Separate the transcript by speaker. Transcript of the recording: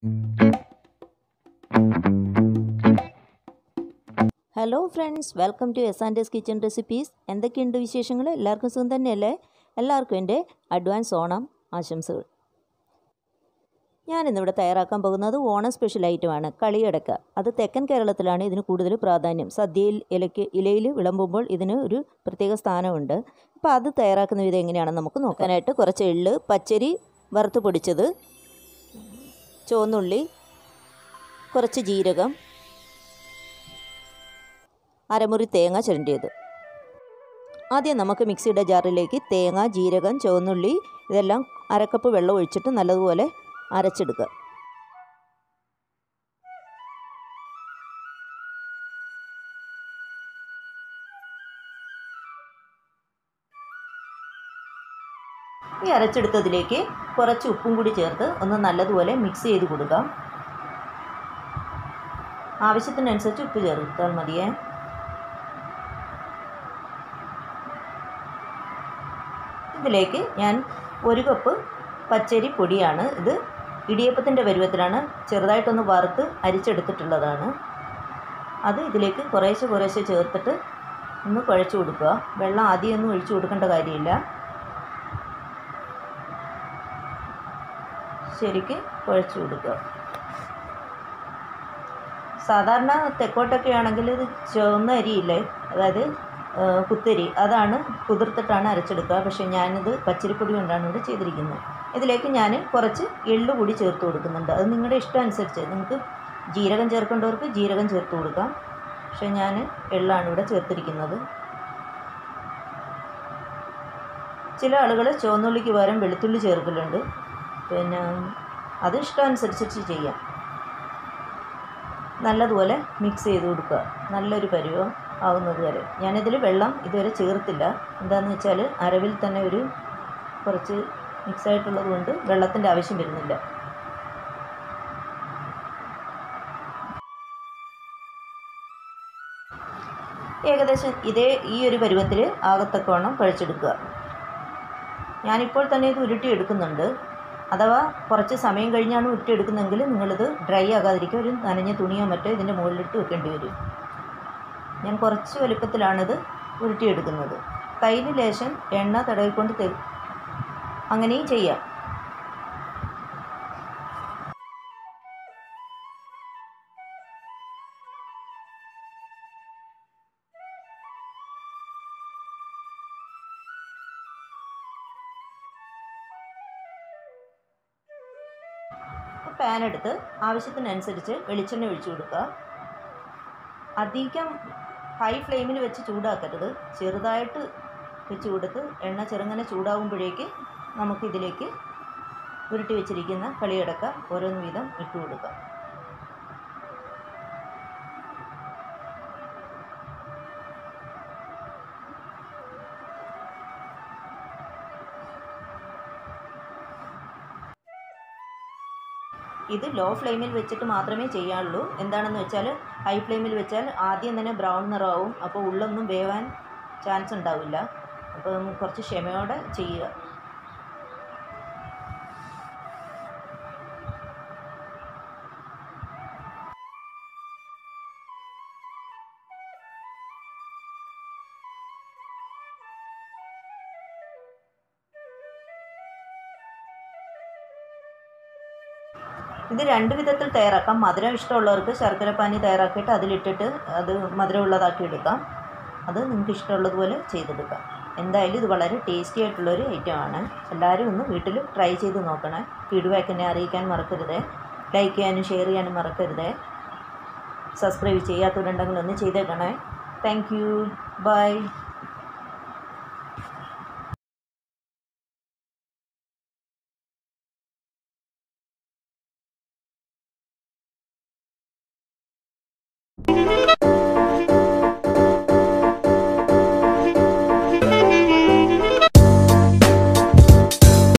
Speaker 1: hello friends welcome to S and S kitchen recipes എന്തൊക്കെയുണ്ട് വിശേഷങ്ങൾ എല്ലാവർക്കും സുഖം തന്നെയല്ലേ എല്ലാവർക്കും എൻ്റെ അഡ്വാൻസ് ഓണം ആശംസകൾ ഞാനിന്നിവിടെ തയ്യാറാക്കാൻ പോകുന്നത് ഓണം സ്പെഷ്യൽ ഐറ്റമാണ് കളിയടക്ക അത് തെക്കൻ കേരളത്തിലാണ് ഇതിന് കൂടുതൽ പ്രാധാന്യം സദ്യയിൽ ഇലയ്ക്ക് ഇലയിൽ വിളമ്പുമ്പോൾ ഇതിന് ഒരു പ്രത്യേക സ്ഥാനമുണ്ട് അപ്പോൾ അത് തയ്യാറാക്കുന്ന വിധം എങ്ങനെയാണെന്ന് നമുക്ക് നോക്കാനായിട്ട് കുറച്ച് എള്ള് പച്ചരി വറുത്ത് പൊടിച്ചത് ചുവന്നുള്ളി കുറച്ച് ജീരകം അരമുറി തേങ്ങ ചിരണ്ടിയത് ആദ്യം നമുക്ക് മിക്സിയുടെ ജാറിലേക്ക് തേങ്ങ ജീരകം ചുവന്നുള്ളി ഇതെല്ലാം അരക്കപ്പ് വെള്ളം ഒഴിച്ചിട്ട് നല്ലതുപോലെ അരച്ചെടുക്കുക ഈ അരച്ചെടുത്തതിലേക്ക് കുറച്ച് ഉപ്പും കൂടി ചേർത്ത് ഒന്ന് നല്ലതുപോലെ മിക്സ് ചെയ്ത് കൊടുക്കാം ആവശ്യത്തിനനുസരിച്ച് ഉപ്പ് ചേർത്താൽ മതിയേ ഇതിലേക്ക് ഞാൻ ഒരു കപ്പ് പച്ചരി പൊടിയാണ് ഇത് ഇടിയപ്പത്തിൻ്റെ പരുവത്തിലാണ് ചെറുതായിട്ടൊന്ന് വറുത്ത് അരിച്ചെടുത്തിട്ടുള്ളതാണ് അത് ഇതിലേക്ക് കുറേശ്ശെ കുറേശ്ശെ ചേർത്തിട്ട് ഒന്ന് കുഴച്ച് കൊടുക്കുക വെള്ളം ആദ്യമൊന്നും ഒഴിച്ചു കൊടുക്കേണ്ട കാര്യമില്ല ശരിക്ക് കുഴച്ച് കൊടുക്കുക സാധാരണ തെക്കോട്ടൊക്കെ ആണെങ്കിൽ ഇത് ചുവന്ന അരിയില്ലേ അതായത് കുത്തരി അതാണ് കുതിർത്തിട്ടാണ് അരച്ചെടുക്കുക പക്ഷേ ഞാനിത് പച്ചരിപ്പൊടി കൊണ്ടാണ് ഇവിടെ ചെയ്തിരിക്കുന്നത് ഇതിലേക്ക് ഞാൻ കുറച്ച് എള്ള് കൂടി ചേർത്ത് കൊടുക്കുന്നുണ്ട് അത് നിങ്ങളുടെ ഇഷ്ടം അനുസരിച്ച് നിങ്ങൾക്ക് ജീരകം ചേർക്കേണ്ടവർക്ക് ജീരകം ചേർത്ത് കൊടുക്കാം പക്ഷേ ഞാൻ എള്ളാണ് ഇവിടെ ചേർത്തിരിക്കുന്നത് ചില ആളുകൾ ചുവന്നുള്ളിക്ക് പകരം വെളുത്തുള്ളി ചേർക്കലുണ്ട് പിന്നെ അത് ഇഷ്ടമനുസരിച്ച് ചെയ്യാം നല്ലതുപോലെ മിക്സ് ചെയ്ത് കൊടുക്കുക നല്ലൊരു പരുവം ആവുന്നത് വരെ ഞാനിതിൽ വെള്ളം ഇതുവരെ ചേർത്തില്ല എന്താണെന്ന് വെച്ചാൽ അരവിൽ തന്നെ ഒരു കുറച്ച് മിക്സ് ആയിട്ടുള്ളത് കൊണ്ട് വെള്ളത്തിൻ്റെ ആവശ്യം വരുന്നില്ല ഏകദേശം ഇതേ ഈ ഒരു പരുവത്തിൽ ആകത്തക്കവണ്ണം കുഴച്ചെടുക്കുക ഞാനിപ്പോൾ തന്നെ ഇത് ഉരുട്ടി എടുക്കുന്നുണ്ട് അഥവാ കുറച്ച് സമയം കഴിഞ്ഞാണ് ഉരുട്ടിയെടുക്കുന്നതെങ്കിൽ നിങ്ങളിത് ഡ്രൈ ആകാതിരിക്കുക ഒരു നനഞ്ഞ തുണിയോ മറ്റോ ഇതിൻ്റെ മുകളിലിട്ട് വെക്കേണ്ടി വരും ഞാൻ കുറച്ച് വലുപ്പത്തിലാണിത് ഉരുട്ടിയെടുക്കുന്നത് കയ്യിൽ ലേശം എണ്ണ തടവിക്കൊണ്ട് തെ അങ്ങനെയും ചെയ്യാം പാൻ എടുത്ത് ആവശ്യത്തിനനുസരിച്ച് വെളിച്ചെണ്ണ ഒഴിച്ചു കൊടുക്കുക അധികം ഹൈ ഫ്ലെയിമിൽ വെച്ച് ചൂടാക്കരുത് ചെറുതായിട്ട് വെച്ച് കൊടുത്ത് എണ്ണ ചെറുങ്ങനെ ചൂടാകുമ്പോഴേക്ക് നമുക്കിതിലേക്ക് ഉരുട്ടി വെച്ചിരിക്കുന്ന കളിയടക്ക ഓരോന്ന് വീതം ഇട്ട് കൊടുക്കാം ഇത് ലോ ഫ്ലെയിമിൽ വെച്ചിട്ട് മാത്രമേ ചെയ്യാനുള്ളൂ എന്താണെന്ന് വെച്ചാൽ ഹൈ ഫ്ലെയിമിൽ വെച്ചാൽ ആദ്യം തന്നെ ബ്രൗൺ നിറമാവും അപ്പോൾ ഉള്ളൊന്നും വേവാൻ ചാൻസ് ഉണ്ടാവില്ല അപ്പം കുറച്ച് ക്ഷമയോടെ ചെയ്യുക ഇത് രണ്ട് വിധത്തിൽ തയ്യാറാക്കാം മധുരം ഇഷ്ടമുള്ളവർക്ക് ശർക്കരപ്പാനി തയ്യാറാക്കിയിട്ട് അതിലിട്ടിട്ട് അത് മധുരമുള്ളതാക്കി എടുക്കാം അത് നിങ്ങൾക്ക് ഇഷ്ടമുള്ളതുപോലെ ചെയ്തെടുക്കാം എന്തായാലും ഇത് വളരെ ടേസ്റ്റി ആയിട്ടുള്ളൊരു ഐറ്റമാണ് എല്ലാവരും ഒന്ന് വീട്ടിൽ ട്രൈ ചെയ്ത് നോക്കണേ ഫീഡ്ബാക്ക് എന്നെ അറിയിക്കാൻ മറക്കരുത് ലൈക്ക് ചെയ്യാനും ഷെയർ ചെയ്യാനും മറക്കരുത് സബ്സ്ക്രൈബ് ചെയ്യാത്തവരുണ്ടെങ്കിൽ ഒന്ന് ചെയ്തേക്കണേ താങ്ക് യു ബൈ